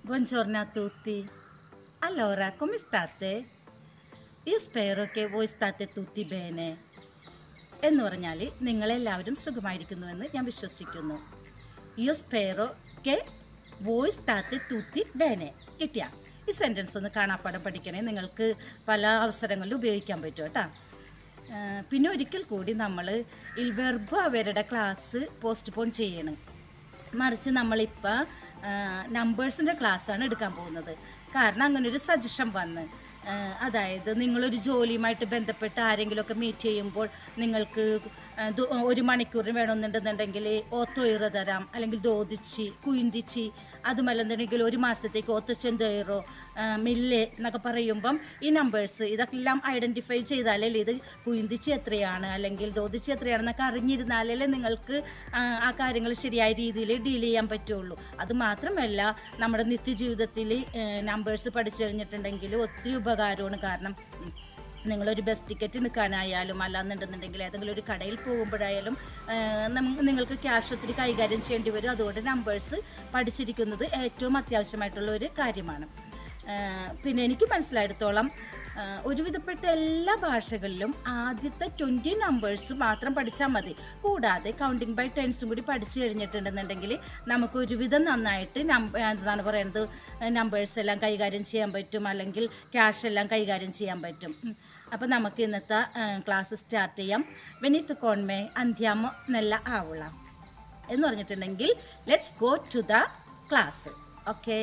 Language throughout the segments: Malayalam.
Buongiorno a tutti. Allora, come state? Io spero che voi state tutti bene. എന്ന് പറഞ്ഞാൽ നിങ്ങളെല്ലാവരും സുഖമായിരിക്കുന്നുവെന്ന് ഞാൻ വിശ്വസിക്കുന്നു യോ സ്പെയറോ കെ വോയിസ് സ്റ്റാത്ത് തൂത്തി ബേനെ കിട്ടിയ ഈ സെൻറ്റൻസ് ഒന്ന് കാണാപ്പാടം പഠിക്കണേ നിങ്ങൾക്ക് പല അവസരങ്ങളിലും ഉപയോഗിക്കാൻ പറ്റും കേട്ടോ ആ, പിന്നെ ഒരിക്കൽ കൂടി നമ്മൾ ഇൽ വെർബ് അവരുടെ ക്ലാസ് പോസ്റ്റ്പോൺ ചെയ്യണം മറിച്ച് നമ്മളിപ്പോൾ നമ്പേഴ്സിൻ്റെ ക്ലാസ്സാണ് എടുക്കാൻ പോകുന്നത് കാരണം അങ്ങനെ ഒരു സജഷൻ വന്ന് ആ, അതായത് നിങ്ങളൊരു ജോലിയുമായിട്ട് ബന്ധപ്പെട്ട് ആരെങ്കിലുമൊക്കെ മീറ്റ് ചെയ്യുമ്പോൾ നിങ്ങൾക്ക് ആ, ദു- ഒരു മണിക്കൂറിന് വേണമെന്നുണ്ടെന്നുണ്ടെങ്കിൽ ഓത്തോയിറ തരാം അല്ലെങ്കിൽ ദോതിച്ചി കുയിന്തിച്ചി അതുമല്ലെന്നുണ്ടെങ്കിൽ ഒരു മാസത്തേക്ക് ഓത്തച്ചെന്തോയിറോ മില്ല് എന്നൊക്കെ പറയുമ്പം ഈ നമ്പേഴ്സ് ഇതെല്ലാം ഐഡൻറ്റിഫൈ ചെയ്താലല്ലേ ഇത് കുയിന്തിച്ചി എത്രയാണ് അല്ലെങ്കിൽ ദോതിച്ചി എത്രയാണെന്നൊക്കെ അറിഞ്ഞിരുന്നാലല്ലേ നിങ്ങൾക്ക് ആ, ആ കാര്യങ്ങൾ ശരിയായ രീതിയിൽ ഡീൽ ചെയ്യാൻ പറ്റുള്ളൂ അത് മാത്രമല്ല നമ്മുടെ നിത്യജീവിതത്തിൽ നമ്പേഴ്സ് പഠിച്ചു കഴിഞ്ഞിട്ടുണ്ടെങ്കിൽ ഒത്തിരി ഉപകാരമാണ് കാരണം ഉം, നിങ്ങളൊരു ബസ് ടിക്കറ്റ് എടുക്കാനായാലും അല്ലാന്നുണ്ടെന്നുണ്ടെങ്കിൽ ഏതെങ്കിലും ഒരു കടയിൽ പോകുമ്പോഴായാലും ആ, നം- നിങ്ങൾക്ക് ക്യാഷ് ഒത്തിരി കൈകാര്യം ചെയ്യേണ്ടി വരും അതുകൊണ്ട് നമ്പേഴ്സ് പഠിച്ചിരിക്കുന്നത് ഏറ്റവും അത്യാവശ്യമായിട്ടുള്ള ഒരു കാര്യമാണ് ആ, പിന്നെ എനിക്ക് മനസ്സിലായിടത്തോളം ആ, ഒരുവിധപ്പെട്ട എല്ലാ ഭാഷകളിലും ആദ്യത്തെ ട്വൻറ്റി നമ്പേഴ്സ് മാത്രം പഠിച്ചാൽ മതി കൂടാതെ കൗണ്ടിങ് ബൈ ടെൻസും കൂടി പഠിച്ചു കഴിഞ്ഞിട്ടുണ്ടെന്നുണ്ടെങ്കിൽ നമുക്ക് ഒരുവിധം നന്നായിട്ട് നമ്പ എന്താണ് പറയുന്നത് നമ്പേഴ്സ് എല്ലാം കൈകാര്യം ചെയ്യാൻ പറ്റും അല്ലെങ്കിൽ ക്യാഷ് എല്ലാം കൈകാര്യം ചെയ്യാൻ പറ്റും അപ്പോൾ നമുക്ക് ഇന്നത്തെ ക്ലാസ് സ്റ്റാർട്ട് ചെയ്യാം വെനിത്ത് കോൺമേ അന്ത്യാമോ നല്ല ആവുള്ള എന്ന് പറഞ്ഞിട്ടുണ്ടെങ്കിൽ let's go to the class okay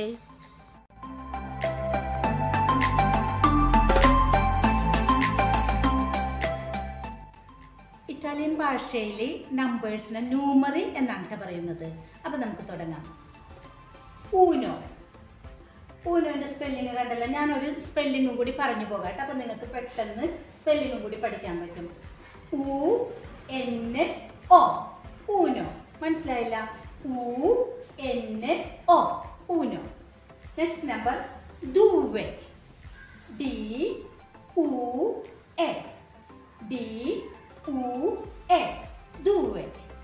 Italian ഭാഷയിൽ നമ്പേഴ്സിനെ ന്യൂമറി എന്നാണ് ട്ടോ പറയുന്നത് അപ്പം നമുക്ക് തുടങ്ങാം ഊനോ ഊനോൻ്റെ സ്പെല്ലിങ് കണ്ടല്ലോ ഞാനൊരു സ്പെല്ലിങ്ങും കൂടി പറഞ്ഞു പോകാം കേട്ടോ അപ്പം നിങ്ങൾക്ക് പെട്ടെന്ന് സ്പെല്ലിങ്ങും കൂടി പഠിക്കാൻ പറ്റും ഊ എൻ ഒ ഊനോ മനസ്സിലായില്ല ഊ എൻ ഒ ഊനോ നെക്സ്റ്റ് നമ്പർ ദൂവെ D U E D U E ദൂവെ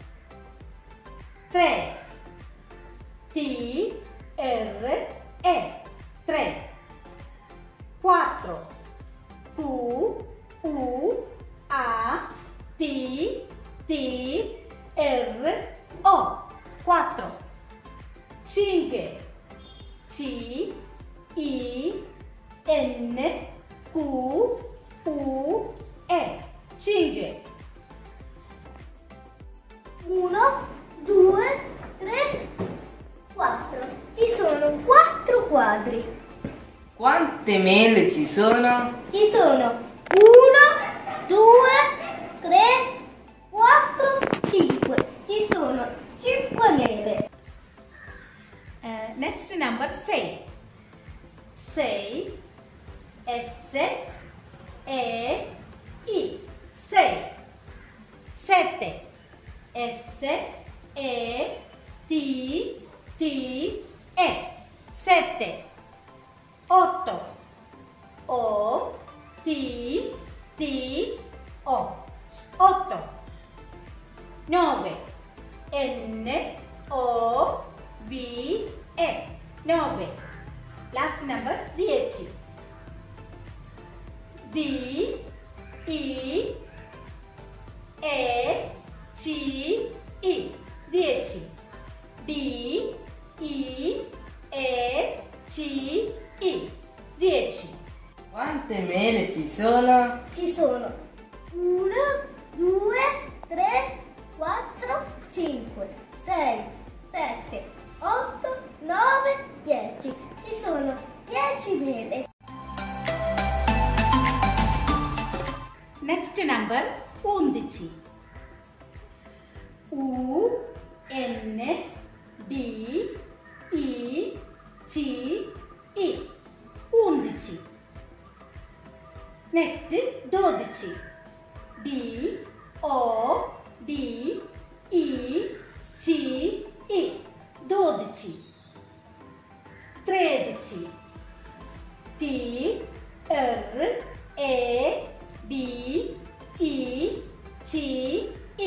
tre T R E tre quattro Q U A T T R O quattro cinque C I N Q U E cinque Uno, due, tre, quattro. Ci sono quattro quadri. Quante mele ci sono? Ci sono uno, due, tre, quattro, cinque. Ci sono cinque mele. Next number സേ സേ എസ് എ ഇ സേ sette S E T T E sette otto O T T O otto nove N O V E nove last number dieci D E E C I dieci D I E C I dieci Quante mele ci sono? Ci sono uno, due, tre, quattro, cinque, sei, sette, otto, nove, dieci. Ci sono dieci mele. Next number ഊന്തിച്ചി U N D I C I ഊന്തിച്ചി നെക്സ്റ്റ് ദോദിച്ചി D O D I C I ദോദിച്ചി ത്രേദിച്ചി T R A D E C E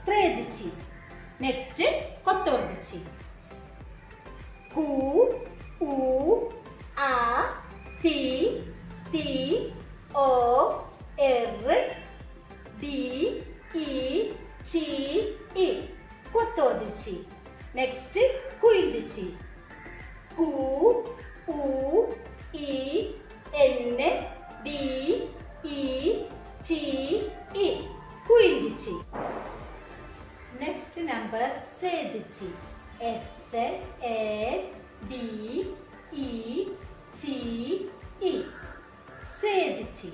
tredici next quattordici Q ഉ A T T O R D I C I കൊത്തോർദിച്ചി നെക്സ്റ്റ് കുയിൽദിച്ചി Q U I N D I C I കുയിൽദിച്ചി നെക്സ്റ്റ് നമ്പർ സേദിച്ചി S E D I C I സേദിച്ചി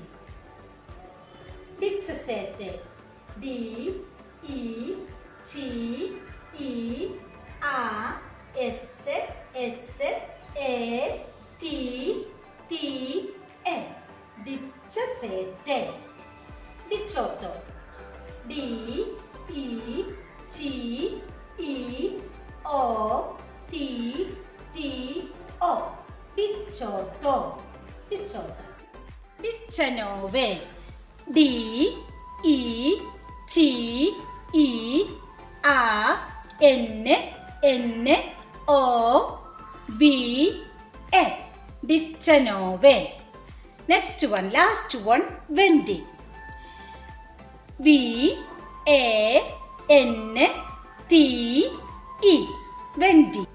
ഡിച്ചസേത്തെ D I C I A S S E T T E ഡിച്ചസേത്തെ ഡിച്ചോട്ടോ D I C I O T T O ഡിച്ചോട്ടോ ഡിച്ചോട്ടോ ഡിച്ചനോവേ D I C I A N N O V E ഡിച്ചനോവേ നെക്സ്റ്റ് വൺ ലാസ്റ്റ് വൺ വെൻഡി V E N T I വെൻഡി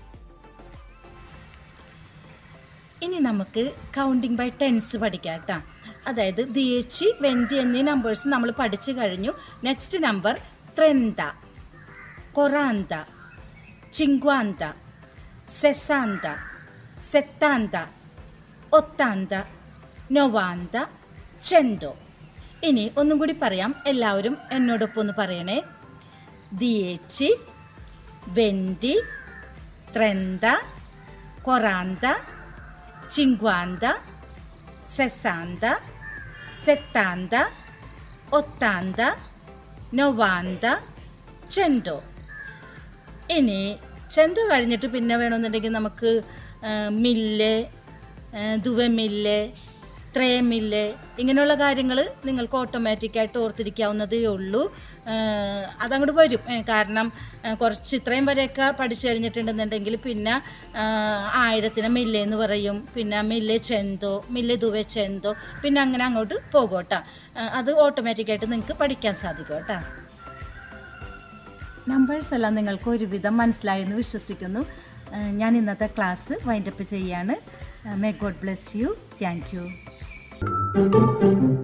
ഇനി നമുക്ക് കൗണ്ടിങ് ബൈ ടെൻസ് പഠിക്കാം കേട്ടോ അതായത് ദിയച്ചി വെൻറ്റി എന്നീ നമ്പേഴ്സ് നമ്മൾ പഠിച്ചു കഴിഞ്ഞു നെക്സ്റ്റ് നമ്പർ ത്രന്ത കൊറാന്ത ചിങ്ക്വാന്ത സെസാന്ത സെത്താന്ത ഒത്താന്ത നൊവാന്ത ചെന്തോ ഇനി ഒന്നും കൂടി പറയാം എല്ലാവരും എന്നോടൊപ്പം ഒന്ന് പറയണേ ദിയേച്ചി വെൻറ്റി ത്രന്ത കൊറാന്ത ചിങ്ക്വാന്ത സെസാന്ത സെത്താന്ത ഒത്താന്ത നൊവാന്ത ചെന്തോ ഇനി ചെന്തോ കഴിഞ്ഞിട്ട് പിന്നെ വേണമെന്നുണ്ടെങ്കിൽ നമുക്ക് ആ, മില്ല് ആ, ദുവമില്ല് ത്രേമില്ല് ഇങ്ങനെയുള്ള കാര്യങ്ങൾ നിങ്ങൾക്ക് ഓട്ടോമാറ്റിക്കായിട്ട് ഓർത്തിരിക്കാവുന്നതേ ഉള്ളൂ ആ, അതങ്ങോട്ട് വരും ഏ, കാരണം ആ, കുറച്ച് ഇത്രയും വരെയൊക്കെ പഠിച്ചു കഴിഞ്ഞിട്ടുണ്ടെന്നുണ്ടെങ്കിൽ പിന്നെ ആ, ആയിരത്തിന് മില്ല് എന്ന് പറയും പിന്നെ മില്ല് ചെന്തോ മില്ല് ദുവ ചെന്തോ പിന്നെ അങ്ങനെ അങ്ങോട്ട് പോകും കേട്ടോ അത് ഓട്ടോമാറ്റിക്കായിട്ട് നിങ്ങൾക്ക് പഠിക്കാൻ സാധിക്കും കേട്ടോ നമ്പേഴ്സ് എല്ലാം നിങ്ങൾക്ക് ഒരുവിധം മനസ്സിലായെന്ന് വിശ്വസിക്കുന്നു ഏഹ് ഞാൻ ഇന്നത്തെ ക്ലാസ് വൈൻഡപ്പ് ചെയ്യാണ് may God bless you thank U